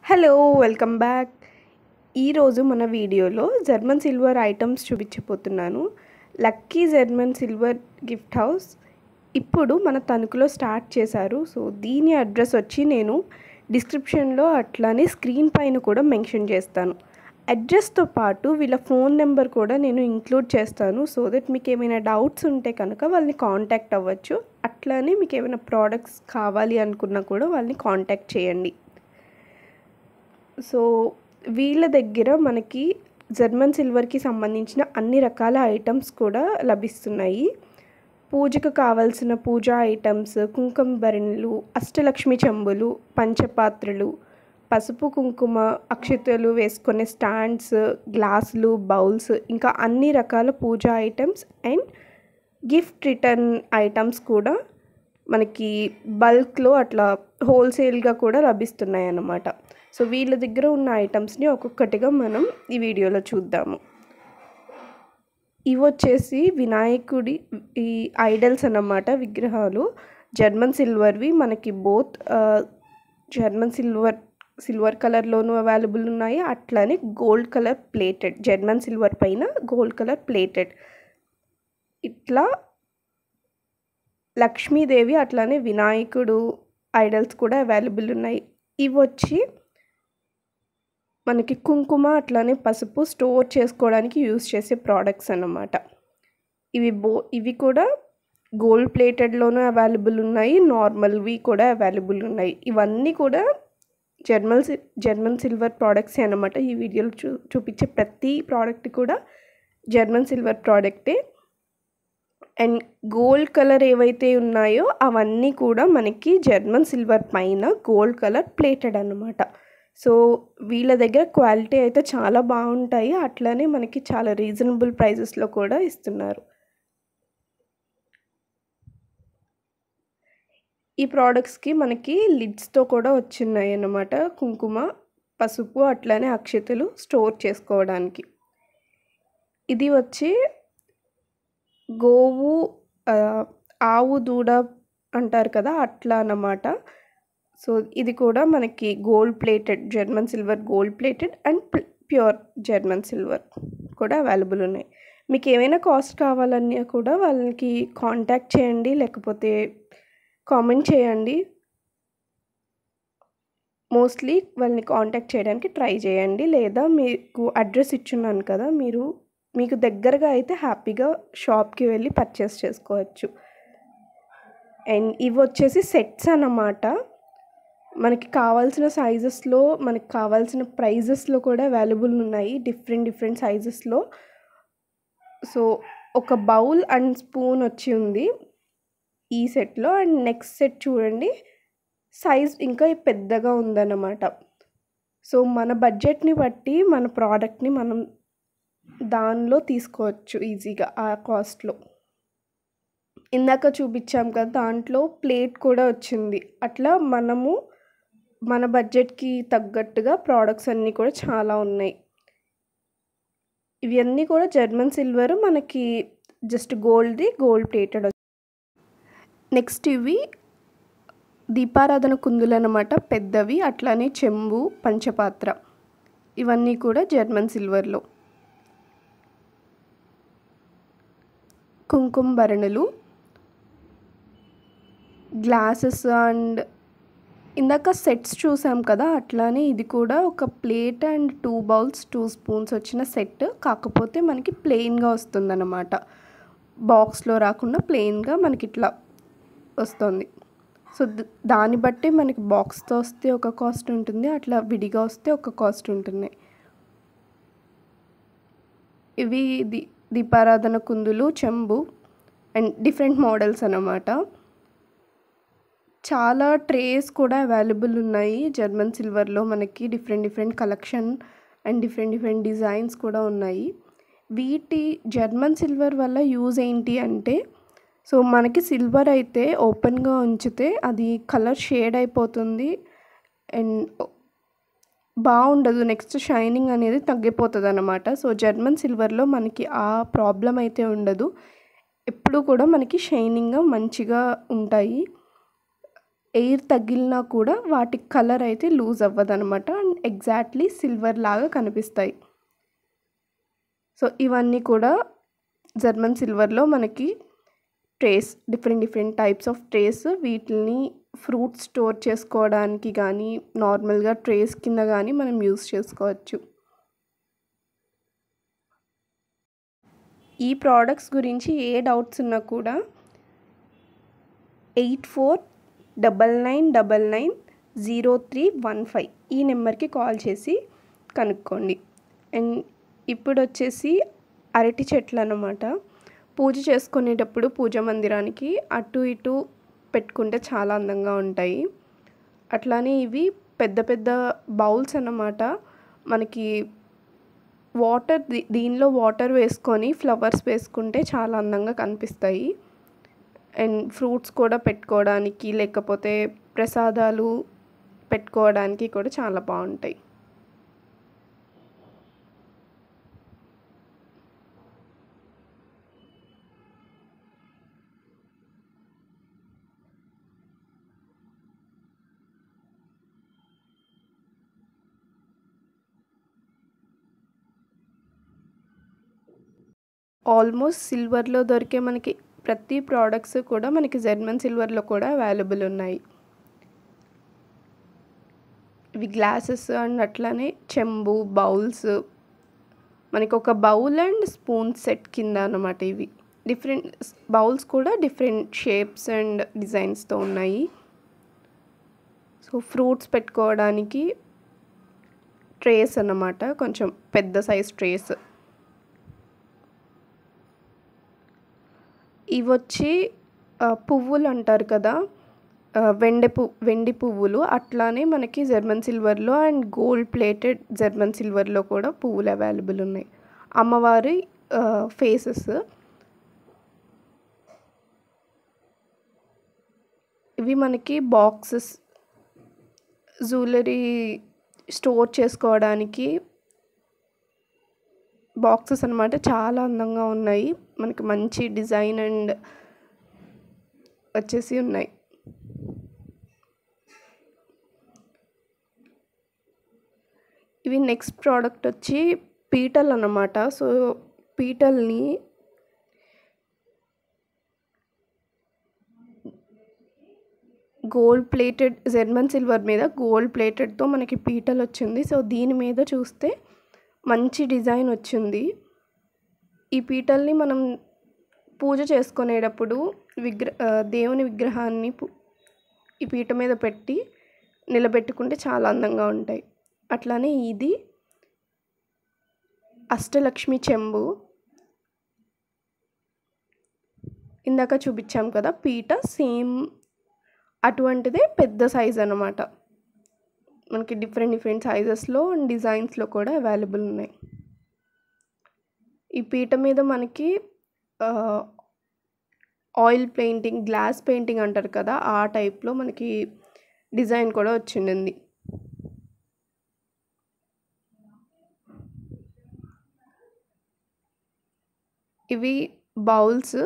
hello welcome back ఈరోజు మన వీడియోలో జర్మన్ సిల్వర్ ఐటమ్స్ చూపించబోతున్నాను lucky German silver gift house ఇప్పుడు మన తణుకులో స్టార్ట్ చేశారు సో దీని అడ్రస్ వచ్చి నేను డిస్క్రిప్షన్లో అట్లానే స్క్రీన్ పైన కూడా మెన్షన్ చేస్తాను అడ్రస్తో పాటు వీళ్ళ ఫోన్ నెంబర్ కూడా నేను ఇంక్లూడ్ చేస్తాను సో దట్ మీకు ఏమైనా డౌట్స్ ఉంటే కనుక వాళ్ళని కాంటాక్ట్ అవ్వచ్చు అట్లానే మీకు ఏమైనా ప్రోడక్ట్స్ కావాలి అనుకున్నా కూడా వాళ్ళని కాంటాక్ట్ చేయండి సో వీళ్ళ దగ్గర మనకి జర్మన్ సిల్వర్కి సంబంధించిన అన్ని రకాల ఐటమ్స్ కూడా లభిస్తున్నాయి పూజకు కావాల్సిన పూజా ఐటమ్స్ కుంకుమ భరణులు అష్టలక్ష్మి చెంబులు పంచపాత్రలు పసుపు కుంకుమ అక్షతలు వేసుకునే స్టాండ్స్ గ్లాసులు బౌల్స్ ఇంకా అన్ని రకాల puja items and gift return items కూడా మనకి బల్క్లో అట్లా హోల్సేల్గా కూడా లభిస్తున్నాయి అన్నమాట సో వీళ్ళ దగ్గర ఉన్న ఐటమ్స్ని ఒక్కొక్కటిగా మనం ఈ వీడియోలో చూద్దాము ఇవి వచ్చేసి వినాయకుడి ఈ ఐడల్స్ అన్నమాట విగ్రహాలు జర్మన్ సిల్వర్వి మనకి బోత్ జర్మన్ సిల్వర్ సిల్వర్ కలర్లోనూ అవైలబుల్ ఉన్నాయి అట్లానే gold colour plated German silver పైన గోల్డ్ కలర్ ప్లేటెడ్ ఇట్లా లక్ష్మీదేవి అట్లానే వినాయకుడు ఐడల్స్ కూడా అవైలబుల్ ఉన్నాయి ఇవి వచ్చి మనకి కుంకుమ అట్లానే పసుపు స్టోర్ చేసుకోవడానికి యూస్ చేసే ప్రోడక్ట్స్ అన్నమాట ఇవి బో ఇవి కూడా గోల్డ్ ప్లేటెడ్లోనూ అవైలబుల్ ఉన్నాయి నార్మల్వి కూడా అవైలబుల్ ఉన్నాయి ఇవన్నీ కూడా జర్మల్ జర్మన్ సిల్వర్ ప్రోడక్ట్సే అనమాట ఈ వీడియోలో చూ చూపించే ప్రతి ప్రోడక్ట్ కూడా జర్మన్ సిల్వర్ ప్రోడక్టే అండ్ గోల్డ్ కలర్ ఏవైతే ఉన్నాయో అవన్నీ కూడా మనకి జర్మన్ సిల్వర్ పైన గోల్డ్ కలర్ ప్లేటెడ్ అనమాట సో వీళ్ళ దగ్గర క్వాలిటీ అయితే చాలా బాగుంటాయి అట్లానే మనకి చాలా రీజనబుల్ ప్రైజెస్లో కూడా ఇస్తున్నారు ఈ ప్రోడక్ట్స్కి మనకి లిడ్స్తో కూడా వచ్చిన్నాయి అన్నమాట కుంకుమ పసుపు అట్లానే అక్షతలు స్టోర్ చేసుకోవడానికి ఇది వచ్చి గోవు ఆవు దూడ అంటారు కదా అట్లా అన్నమాట సో ఇది కూడా మనకి gold plated German silver gold plated and pure German silver కూడా అవైలబుల్ ఉన్నాయి మీకు ఏమైనా కాస్ట్ కావాలన్నా కూడా వాళ్ళకి కాంటాక్ట్ చేయండి లేకపోతే కామెంట్ చేయండి మోస్ట్లీ వాళ్ళని కాంటాక్ట్ చేయడానికి ట్రై చేయండి లేదా మీకు అడ్రస్ ఇచ్చున్నాను కదా మీరు మీకు దగ్గరగా అయితే హ్యాపీగా షాప్కి వెళ్ళి పర్చేస్ చేసుకోవచ్చు అండ్ ఇవి వచ్చేసి సెట్స్ అన్నమాట మనకి కావాల్సిన సైజెస్లో మనకి కావాల్సిన ప్రైజెస్లో కూడా అవైలబుల్ ఉన్నాయి డిఫరెంట్ డిఫరెంట్ సైజెస్లో సో ఒక బౌల్ అండ్ స్పూన్ వచ్చి ఉంది ఈ సెట్లో అండ్ నెక్స్ట్ సెట్ చూడండి సైజ్ ఇంకా పెద్దగా ఉందన్నమాట సో మన బడ్జెట్ని బట్టి మన ప్రోడక్ట్ని మనం దానిలో తీసుకోవచ్చు ఈజీగా ఆ కాస్ట్లో ఇందాక చూపించాం కదా దాంట్లో ప్లేట్ కూడా వచ్చింది అట్లా మనము మన బడ్జెట్కి తగ్గట్టుగా ప్రోడక్ట్స్ అన్నీ కూడా చాలా ఉన్నాయి ఇవన్నీ కూడా జర్మన్ సిల్వర్ మనకి జస్ట్ గోల్డ్ది గోల్డ్ ప్లేటెడ్ నెక్స్ట్ ఇవి దీపారాధన కుందులు అనమాట పెద్దవి అట్లానే చెంబు పంచపాత్ర ఇవన్నీ కూడా జర్మన్ సిల్వర్లో కుంకుమ భరణులు గ్లాసెస్ అండ్ ఇందాక సెట్స్ చూసాం కదా అట్లానే ఇది కూడా ఒక plate and two bowls two spoons వచ్చిన సెట్ కాకపోతే మనకి ప్లెయిన్గా వస్తుందన్నమాట బాక్స్లో రాకుండా ప్లెయిన్గా మనకి ఇట్లా వస్తుంది సో దాన్ని బట్టి మనకి బాక్స్తో వస్తే ఒక కాస్ట్ ఉంటుంది అట్లా విడిగా వస్తే ఒక కాస్ట్ ఉంటుంది ఇవి ది దీపారాధన కుందులు చెంబు అండ్ డిఫరెంట్ మోడల్స్ అన్నమాట చాలా ట్రేస్ కూడా అవైలబుల్ ఉన్నాయి జర్మన్ సిల్వర్లో మనకి different different collection and different different designs కూడా ఉన్నాయి వీటి జర్మన్ సిల్వర్ వల్ల యూజ్ ఏంటి అంటే సో మనకి సిల్వర్ అయితే ఓపెన్గా ఉంచితే అది కలర్ షేడ్ అయిపోతుంది అండ్ బాగుండదు నెక్స్ట్ షైనింగ్ అనేది తగ్గిపోతుంది అనమాట సో జర్మన్ సిల్వర్లో మనకి ఆ ప్రాబ్లం అయితే ఉండదు ఎప్పుడు కూడా మనకి షైనింగ్గా మంచిగా ఉంటాయి ఎయిర్ తగిలినా కూడా వాటి కలర్ అయితే లూజ్ అవ్వదనమాట అండ్ ఎగ్జాక్ట్లీ సిల్వర్ లాగా కనిపిస్తాయి సో ఇవన్నీ కూడా జర్మన్ సిల్వర్లో మనకి trays different different types of trays వీటిని ఫ్రూట్స్ స్టోర్ చేసుకోవడానికి కానీ నార్మల్గా ట్రేస్ కింద కానీ మనం యూస్ చేసుకోవచ్చు ఈ ప్రోడక్ట్స్ గురించి ఏ డౌట్స్ ఉన్నా కూడా eight four double nine double nine zero three one five ఈ నెంబర్కి కాల్ చేసి కనుక్కోండి అండ్ ఇప్పుడు వచ్చేసి అరటి చెట్లు అన్నమాట పూజ చేసుకునేటప్పుడు పూజ మందిరానికి అటు ఇటు పెట్టుకుంటే చాలా అందంగా ఉంటాయి అట్లానే ఇవి పెద్ద పెద్ద బౌల్స్ అన్నమాట మనకి వాటర్ దీనిలో వాటర్ వేసుకొని ఫ్లవర్స్ వేసుకుంటే చాలా అందంగా కనిపిస్తాయి అండ్ ఫ్రూట్స్ కూడా పెట్టుకోవడానికి లేకపోతే ప్రసాదాలు పెట్టుకోవడానికి కూడా చాలా బాగుంటాయి ఆల్మోస్ట్ సిల్వర్లో దొరికే మనకి ప్రతి ప్రోడక్ట్స్ కూడా మనకి జర్మన్ సిల్వర్లో కూడా అవైలబుల్ ఉన్నాయి ఇవి గ్లాసెస్ అండ్ అట్లానే చెంబు బౌల్స్ మనకి ఒక బౌల్ అండ్ స్పూన్ సెట్ కింద అనమాట ఇవి డిఫరెంట్ బౌల్స్ కూడా డిఫరెంట్ షేప్స్ అండ్ డిజైన్స్తో ఉన్నాయి సో ఫ్రూట్స్ పెట్టుకోవడానికి ట్రేస్ అన్నమాట కొంచెం పెద్ద సైజ్ ట్రేస్ ఇవి వచ్చి పువ్వులు అంటారు కదా వెండి పు వెండి పువ్వులు అట్లానే మనకి జర్మన్ సిల్వర్లో అండ్ గోల్డ్ ప్లేటెడ్ జర్మన్ సిల్వర్లో కూడా పువ్వులు అవైలబుల్ ఉన్నాయి అమ్మవారి ఫేసెస్ ఇవి మనకి బాక్సెస్ జ్యువెలరీ స్టోర్ చేసుకోవడానికి బాక్సెస్ అనమాట చాలా అందంగా ఉన్నాయి మనకి మంచి డిజైన్ అండ్ వచ్చేసి ఉన్నాయి ఇవి నెక్స్ట్ ప్రోడక్ట్ వచ్చి పీటల్ అన్నమాట సో పీటల్ని గోల్డ్ ప్లేటెడ్ జర్మన్ సిల్వర్ మీద గోల్డ్ ప్లేటెడ్తో మనకి పీటల్ వచ్చింది సో దీని మీద చూస్తే మంచి డిజైన్ వచ్చింది ఈ పీటల్ని మనం పూజ చేసుకునేటప్పుడు విగ్ర దేవుని విగ్రహాన్ని ఈ పీట మీద పెట్టి నిలబెట్టుకుంటే చాలా అందంగా ఉంటాయి అట్లానే ఇది అష్టలక్ష్మి చెంబు ఇందాక చూపించాం కదా పీట సేమ్ అటువంటిదే పెద్ద సైజ్ అనమాట మనకి డిఫరెంట్ డిఫరెంట్ సైజెస్లో అండ్ డిజైన్స్లో కూడా అవైలబుల్ ఉన్నాయి ఈ పీట మీద మనకి ఆయిల్ పెయింటింగ్ గ్లాస్ పెయింటింగ్ అంటారు కదా ఆ టైప్లో మనకి డిజైన్ కూడా వచ్చిండింది ఇవి బౌల్స్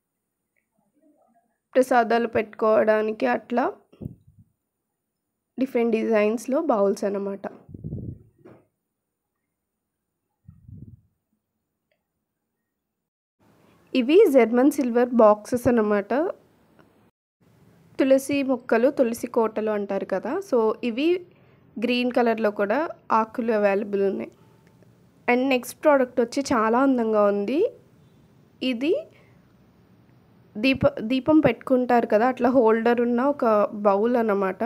ప్రసాదాలు పెట్టుకోవడానికి అట్లా డిఫరెంట్ డిజైన్స్లో బౌల్స్ అన్నమాట ఇవి జర్మన్ సిల్వర్ బాక్సెస్ అన్నమాట తులసి మొక్కలు తులసి కోటలు అంటారు కదా సో ఇవి గ్రీన్ కలర్లో కూడా ఆకులు అవైలబుల్ ఉన్నాయి అండ్ నెక్స్ట్ ప్రోడక్ట్ వచ్చి చాలా అందంగా ఉంది ఇది దీప దీపం పెట్టుకుంటారు కదా అట్లా హోల్డర్ ఉన్న ఒక బౌల్ అన్నమాట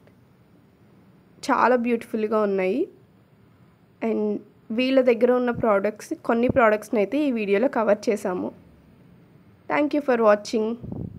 చాలా బ్యూటిఫుల్గా ఉన్నాయి అండ్ వీళ్ళ దగ్గర ఉన్న ప్రోడక్ట్స్ కొన్ని ప్రోడక్ట్స్ని అయితే ఈ వీడియోలో కవర్ చేశాము థ్యాంక్ యూ ఫర్ వాచింగ్